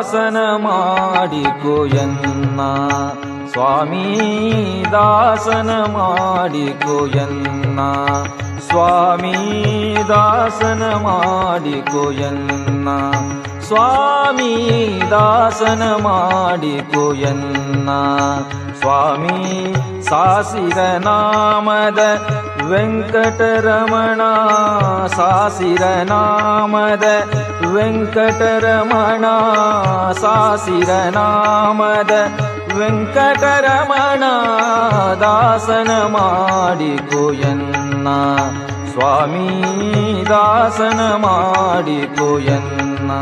ದಾಸನ ಮಾಡಿಕೊಯನ್ನ ಸ್ವಾಮಿ ದಾಸನ ಮಾಡಿಕೊಯನ್ನ ಸ್ವಾಮಿ ದಾಸನ ಮಾಡಿಕೊಯನ್ನ ಸ್ವಾಮಿ ದಾಸನ ಮಾಡಿಕೊಯನ್ನ ಸ್ವಾಮಿ ಸಾಸಿರ ನಾಮದ ವೆಂಕಟರಮಣ ಸಾಸಿರ ನಾಮದ ವೆಂಕಟರಮಣ ಸಾಸಿರ ನಾಮದ ವೆಂಕಟರಮಣ ದಾಸನ ಮಾಡಿಕೊಯನ್ನ ಸ್ವಾಮಿ ದಾಸನ ಮಾಡಿಕೊಯನ್ನ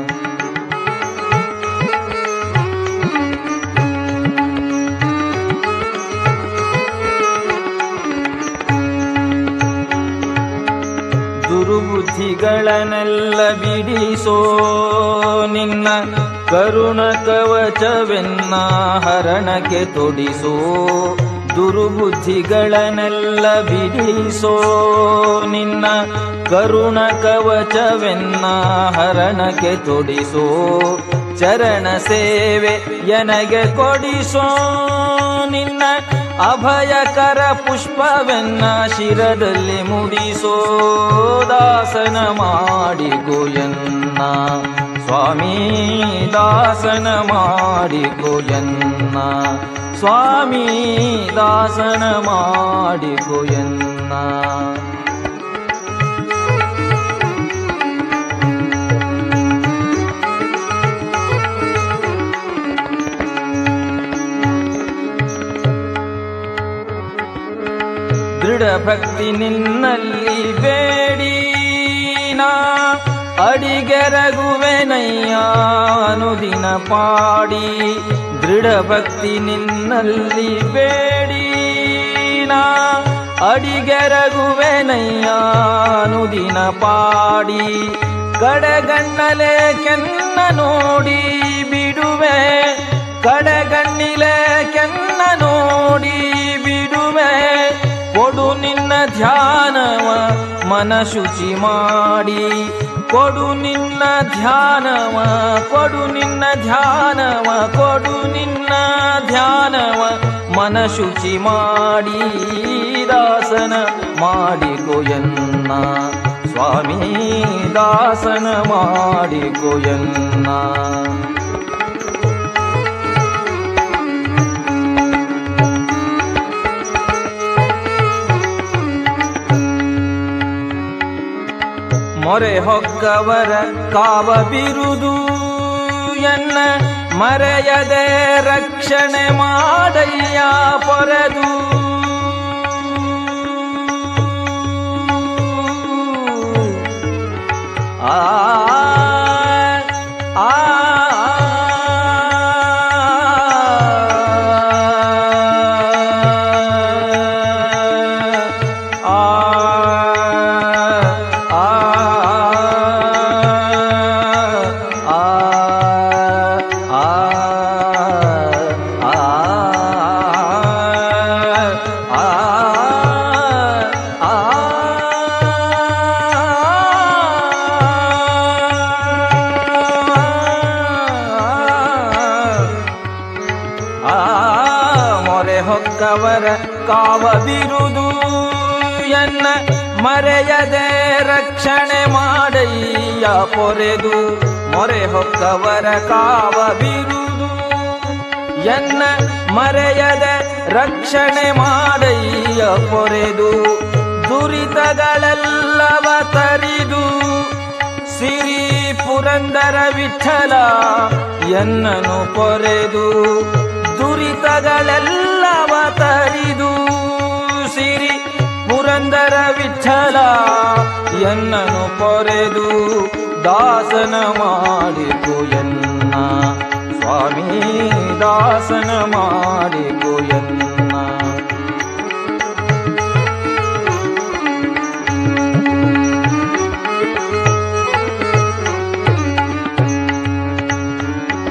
ದುರ್ಬುದ್ಧಿಗಳನ್ನೆಲ್ಲ ಬಿಡಿಸೋ ನಿನ್ನ ಕರುಣ ಕವಚವೆನ್ನ ಹರಣಕ್ಕೆ ತೊಡಿಸೋ ದುರ್ಬುದ್ಧಿಗಳನ್ನೆಲ್ಲ ಬಿಡಿಸೋ ನಿನ್ನ ಕರುಣ ಕವಚವೆನ್ನ ಹರಣಕ್ಕೆ ತೊಡಿಸೋ ಚರಣ ಸೇವೆ ಎನಗೆ ಕೊಡಿಸೋ ನಿನ್ನ ಅಭಯಕರ ಪುಷ್ಪವೆನ್ನ ಶಿರದಲ್ಲಿ ಮುಡಿಸೋ ದಾಸನ ಮಾಡಿಕೊಯನ್ನ ಸ್ವಾಮಿ ದಾಸನ ಮಾಡಿಕೊಯನ್ನ ಸ್ವಾಮಿ ದಾಸನ ಮಾಡಿಕೊಯನ್ನ ದೃಢ ಭಕ್ತಿ ನಿನ್ನಲ್ಲಿ ಬೇಡಿ ನಾ ಅಡಿಗೆರಗುವೆನಯ್ಯ ಅನುದಿನ ಪಾಡಿ ದೃಢ ಭಕ್ತಿ ನಿನ್ನಲ್ಲಿ ಬೇಡಿ ನಾ ಅಡಿಗೆರಗುವೆನಯ್ಯ ಅನುದಿನ ಪಾಡಿ ಕಡೆಗಣ್ಣಲೆ ಕೆನ್ನ ನೋಡಿ ಬಿಡುವೆ ಕಡೆಗಣ್ಣಿಲೆ ಕೆನ್ನ ನೋಡಿ ಬಿಡುವೆ ಕೊಡು ನಿನ್ನ ಧ್ಯಾನವ ಮನ ಶುಚಿ ಮಾಡಿ ಕೊಡು ನಿನ್ನ ಧ್ಯಾನವ ಕೊಡು ನಿನ್ನ ಧ್ಯಾನವ ಕೊಡು ನಿನ್ನ ಧ್ಯಾನವ ಮನ ಶುಚಿ ಮಾಡಿ ದಾಸನ ಮಾಡಿಕೊಯನ್ನ ಸ್ವಾಮಿ ದಾಸನ ಮಾಡಿಕೊಯನ್ನ ಮೊರೆ ಹೊಕ್ಕವರ ಕಾವ ಬಿರುದು ಎನ್ನ ಮರೆಯದೆ ರಕ್ಷಣೆ ಮಾಡಯ್ಯ ಪೊರೆದು ಆ ಆ ಆ ಮೊರೆ ಹೊಕ್ಕವರ ಕಾವ ಬಿರುದು ಎನ್ನ ಮರೆಯದೆ ರಕ್ಷಣೆ ಮಾಡಯ್ಯ ಪೊರೆದು ಮೊರೆ ಹೊಕ್ಕವರ ಕಾವ ಬಿರುದು ಎನ್ನ ಮರೆಯದೆ ರಕ್ಷಣೆ ಮಾಡಯ್ಯ ಪೊರೆದು ದುರಿತಗಳೆಲ್ಲವ ತರಿದು ಸಿರಿ ಪುರಂದರ ವಿಠಲ ಎನ್ನನು ಪೊರೆದು ದುರಿತಗಳೆಲ್ಲವ ತರಿದು ಸಿರಿ ಪುರಂದರ ವಿಠಲ ಎನ್ನನು ಪೊರೆದು ದಾಸನ ಮಾಡಿಕೊ ಎನ್ನ ಸ್ವಾಮಿ ದಾಸನ ಮಾಡಿಕೊ ಎನ್ನ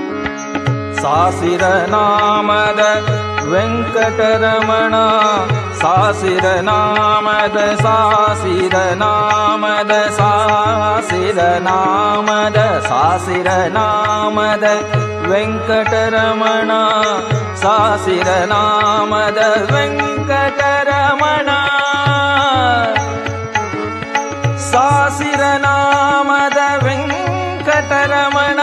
ಸಾಸಿರ ನಾಮದ ವೆಂಕಟರಮಣ ಸಾಸಿರ ನಾಮದ ಸಾಸಿರ ನಾಮದ ಸಾಸಿರ ನಾಮದ ಸಾಸಿರ ನಾಮದ ವೆಂಕಟರಮಣ ಸಾಸಿರ ನಾಮದ ವೆಂಕಟರಮಣ ಸಾಸಿರ ನಾಮದ ವೆಂಕಟರಮಣ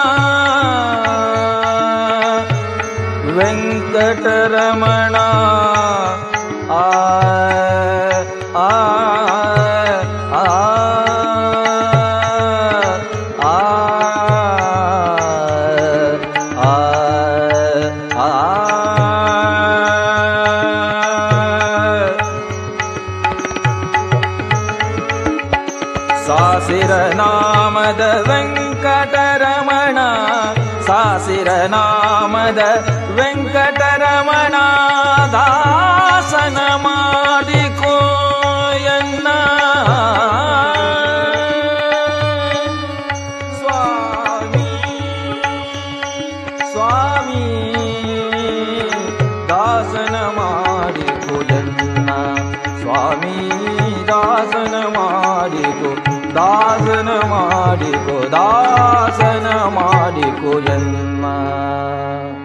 ವೆಂಕಟರಮಣ ಆ ಆ ಆ ಆ ಸಾಸಿರ ನಾಮದ ವೆಂಕಟರಮಣ ಸಾಸಿರ ನಾಮದ ವೆಂಕಟರಮಣ ದಾಸನ ಮಾಡಿಕೋಯನ್ನ ಸ್ವಾಮಿ ಸ್ವಾಮಿ ದಾಸನ ಮಾಡಿಕೋಯನ್ನ ಸ್ವಾಮಿ ದಾಸನ ಮಾಡಿಕೋ ದಾಸನ ಮಾಡಿಕೋ ದಾಸನ ಮಾಡಿಕೋ ಜನ್ಮ